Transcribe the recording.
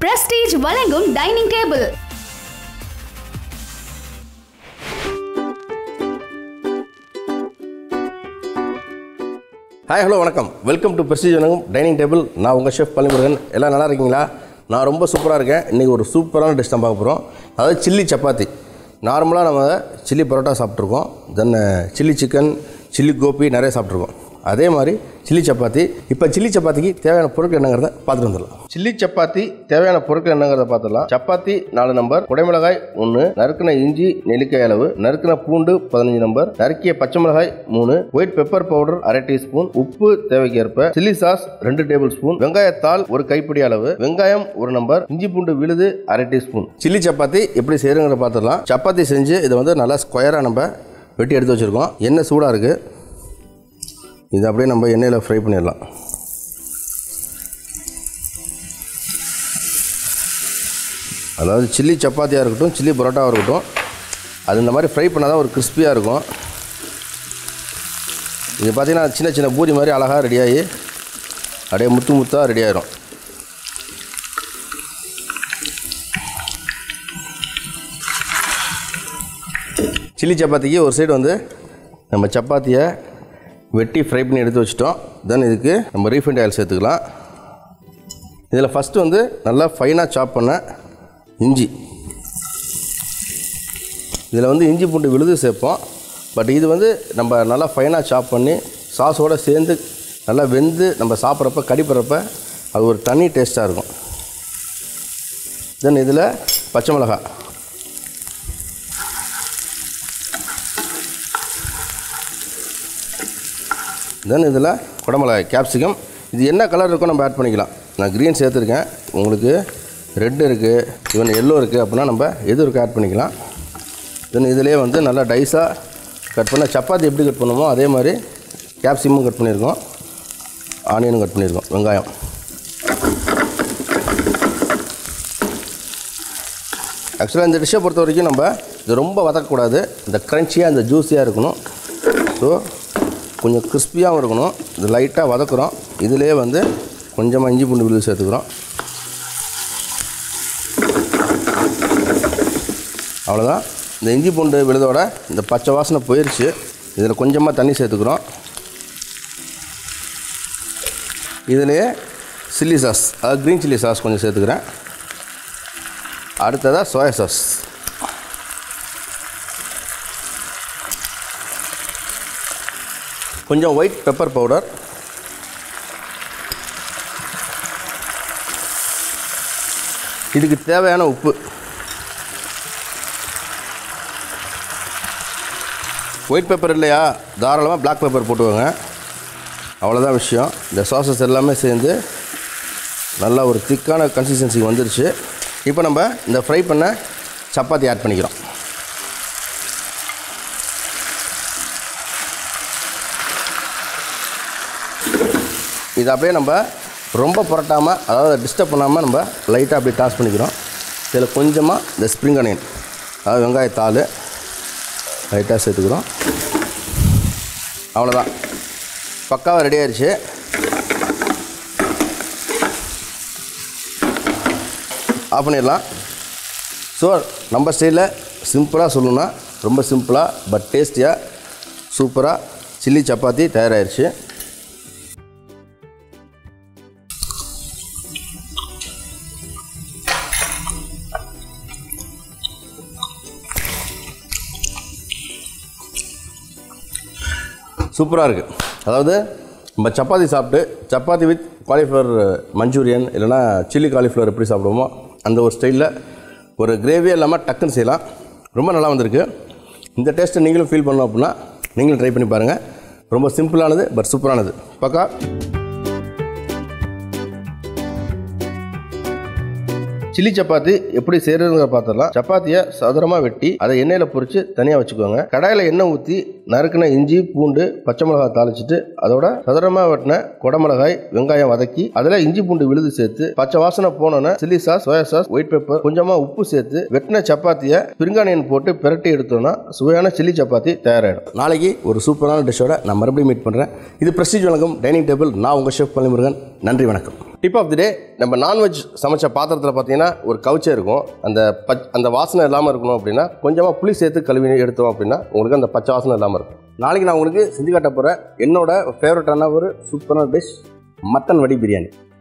prestige வழங்கும் dining table hi hello வணக்கம் welcome to Prestige வணக்கம் டைனிங் டேபிள் நான் உங்கள் ஷெஃப் பழனிமுருகன் எல்லாம் நல்லா இருக்கீங்களா நான் ரொம்ப சூப்பராக இருக்கேன் இன்றைக்கி ஒரு சூப்பரான டிஷ் தான் பார்க்க போகிறோம் அதாவது சில்லி சப்பாத்தி நார்மலாக நம்ம சில்லி பரோட்டா சாப்பிட்ருக்கோம் then chilli chicken chilli gobi நிறைய சாப்பிட்ருக்கோம் அதே மாதிரி சில்லி சப்பாத்தி இப்போ சில்லி சப்பாத்திக்கு தேவையான பொருட்கள் என்னங்கிறத பார்த்துட்டு வந்துடலாம் சில்லி சப்பாத்தி தேவையான பொருட்கள் என்னங்கிறத பார்த்துடலாம் சப்பாத்தி நாலு நம்பர் குடைமிளகாய் ஒன்று நறுக்கின இஞ்சி நெல்லிக்காய் அளவு நறுக்கின பூண்டு பதினஞ்சு நம்பர் நறுக்கிய பச்சை மிளகாய் மூணு ஒயிட் பெப்பர் பவுடர் அரை டீஸ்பூன் உப்பு தேவைக்கேற்ப சில்லி சாஸ் ரெண்டு டேபிள் ஸ்பூன் வெங்காயத்தால் ஒரு கைப்பிடி அளவு வெங்காயம் ஒரு நம்பர் இஞ்சி பூண்டு விழுது அரை டீஸ்பூன் சில்லி சப்பாத்தி எப்படி செய்யறங்கிறத பார்த்துடலாம் சப்பாத்தி செஞ்சு இதை வந்து நல்லா ஸ்கொயராக நம்ம வெட்டி எடுத்து வச்சுருக்கோம் எண்ணெய் சூடாக இருக்குது இது அப்படியே நம்ம எண்ணெயில் ஃப்ரை பண்ணிடலாம் அதாவது சில்லி சப்பாத்தியாக இருக்கட்டும் சில்லி பரோட்டாவாக இருக்கட்டும் அது இந்த மாதிரி ஃப்ரை பண்ணால் தான் ஒரு கிறிஸ்பியாக இருக்கும் இது பார்த்திங்கன்னா சின்ன சின்ன பூரி மாதிரி அழகாக ரெடியாகி அப்படியே முத்து முத்தாக ரெடி ஆயிரும் சில்லி சப்பாத்திக்கு ஒரு சைடு வந்து நம்ம சப்பாத்தியை வெட்டி ஃப்ரை பண்ணி எடுத்து வச்சிட்டோம் தென் இதுக்கு நம்ம ரீஃபைண்ட் ஆயில் சேர்த்துக்கலாம் இதில் ஃபஸ்ட்டு வந்து நல்லா ஃபைனாக சாப் பண்ண இஞ்சி இதில் வந்து இஞ்சி பூண்டு விழுது சேர்ப்போம் பட் இது வந்து நம்ம நல்லா ஃபைனாக சாப் பண்ணி சாஸோடு சேர்ந்து நல்லா வெந்து நம்ம சாப்பிட்றப்ப கடிப்படுறப்ப அது ஒரு தனி டேஸ்ட்டாக இருக்கும் தென் இதில் பச்சை மிளகாய் தென் இதில் குடமிளகாய் கேப்சிகம் இது என்ன கலர் இருக்கோ நம்ம ஆட் பண்ணிக்கலாம் நான் க்ரீன் சேர்த்துருக்கேன் உங்களுக்கு ரெட் இருக்குது ஈவன் எல்லோ இருக்குது அப்படின்னா நம்ம எது இருக்கோ ஆட் பண்ணிக்கலாம் தென் இதிலே வந்து நல்லா டைஸாக கட் பண்ண சப்பாத்தி எப்படி கட் பண்ணுமோ அதே மாதிரி கேப்சிகமும் கட் பண்ணியிருக்கோம் ஆனியனும் கட் பண்ணியிருக்கோம் வெங்காயம் ஆக்சுவலாக இந்த டிஷ்ஷை பொறுத்த வரைக்கும் நம்ம இது ரொம்ப வதக்கக்கூடாது இந்த க்ரன்ச்சியாக இந்த ஜூஸியாக இருக்கணும் ஸோ கொஞ்சம் கிறிஸ்பியாகவும் இருக்கணும் இது லைட்டாக வதக்குறோம் இதிலே வந்து கொஞ்சமாக இஞ்சி பூண்டு விழுது சேர்த்துக்கிறோம் அவ்வளோதான் இந்த இஞ்சி பூண்டு விழுதோட இந்த பச்சை வாசனை போயிடுச்சு இதில் கொஞ்சமாக தண்ணி சேர்த்துக்கிறோம் இதிலேயே சில்லி சாஸ் அதாவது க்ரீன் சில்லி சாஸ் கொஞ்சம் சேர்த்துக்கிறேன் அடுத்ததாக சோயா சாஸ் கொஞ்சம் ஒயிட் பெப்பர் பவுடர் இதுக்கு தேவையான உப்பு ஒயிட் பெப்பர் இல்லையா தாராளமாக பிளாக் பெப்பர் போட்டுக்கோங்க அவ்வளோதான் விஷயம் இந்த சாசஸ் எல்லாமே சேர்ந்து நல்லா ஒரு திக்கான கன்சிஸ்டன்சிக்கு வந்துருச்சு இப்போ நம்ம இந்த ஃப்ரை பண்ண சப்பாத்தி ஆட் பண்ணிக்கிறோம் இது அப்படியே நம்ம ரொம்ப புரட்டாமல் அதாவது டிஸ்டர்ப் பண்ணாமல் நம்ம லைட்டாக அப்படியே டாஸ் பண்ணிக்கிறோம் இதில் கொஞ்சமாக இந்த ஸ்ப்ரிங் அனியன் அதாவது வெங்காயத்தாள் லைட்டாக சேர்த்துக்கிறோம் அவ்வளோதான் பக்காவாக ரெடி ஆயிடுச்சு ஆஃப் பண்ணிடலாம் ஸோ நம்ம ஸ்டைலில் சிம்பிளாக சொல்லணும்னா ரொம்ப சிம்பிளாக பட் டேஸ்டியாக சூப்பராக சில்லி சப்பாத்தி தயாராகிருச்சு சூப்பராக இருக்குது அதாவது நம்ம சப்பாத்தி சாப்பிட்டு சப்பாத்தி வித் காலிஃப்ளவர் மஞ்சூரியன் இல்லைனா சில்லி காலிஃப்ளவர் எப்படி சாப்பிடுவோமோ அந்த ஒரு ஸ்டைலில் ஒரு கிரேவியே இல்லாமல் டக்குன்னு செய்யலாம் ரொம்ப நல்லா வந்திருக்கு இந்த டேஸ்ட்டை நீங்களும் ஃபீல் பண்ணணும் அப்படின்னா நீங்களும் ட்ரை பண்ணி பாருங்கள் ரொம்ப சிம்பிளானது பட் சூப்பரானது பக்கா சில்லி சப்பாத்தி எப்படி செய்யறதுங்கிற பார்த்துடலாம் சப்பாத்தியை சதுரமாக வெட்டி அதை எண்ணெயில் பொரிச்சு தனியாக வச்சுக்கோங்க கடாயில் எண்ணெய் ஊற்றி நறுக்கின இஞ்சி பூண்டு பச்சை மிளகாய் தாளிச்சிட்டு அதோட சதுரமாக வெட்டின குடமிளகாய் வெங்காயம் வதக்கி அதில் இஞ்சி பூண்டு விழுது சேர்த்து பச்சை வாசனை போனோன்னே chilli sauce soya sauce white pepper கொஞ்சமாக உப்பு சேர்த்து வெட்டின சப்பாத்தியை பிரிங்கானியன் போட்டு பிரட்டி எடுத்தோம்னா சுவையான சில்லி சப்பாத்தி தயாராகிடும் நாளைக்கு ஒரு சூப்பரான டிஷ்ஷோட நான் மறுபடியும் மீட் பண்ணுறேன் இது பிரஸ்டீஜ் வழங்கும் டைனிங் டேபிள் நான் உங்கள் ஷெஃப் பழனிமுருகன் நன்றி வணக்கம் டிப் ஆஃப் தி டே நம்ம நான்வெஜ் சமைச்ச பாத்திரத்தில் பார்த்தீங்கன்னா ஒரு கவுச்சே இருக்கும் அந்த பச் அந்த வாசனை இல்லாமல் இருக்கணும் அப்படின்னா கொஞ்சமாக புளி சேர்த்து கழுவி எடுத்தோம் அப்படின்னா உங்களுக்கு அந்த பச்சை வாசனை இல்லாமல் இருக்கும் நாளைக்கு நான் உங்களுக்கு செஞ்சு காட்ட போகிற என்னோட ஃபேவரட்டான ஒரு சூப்பரான டிஷ் மட்டன் வடி பிரியாணி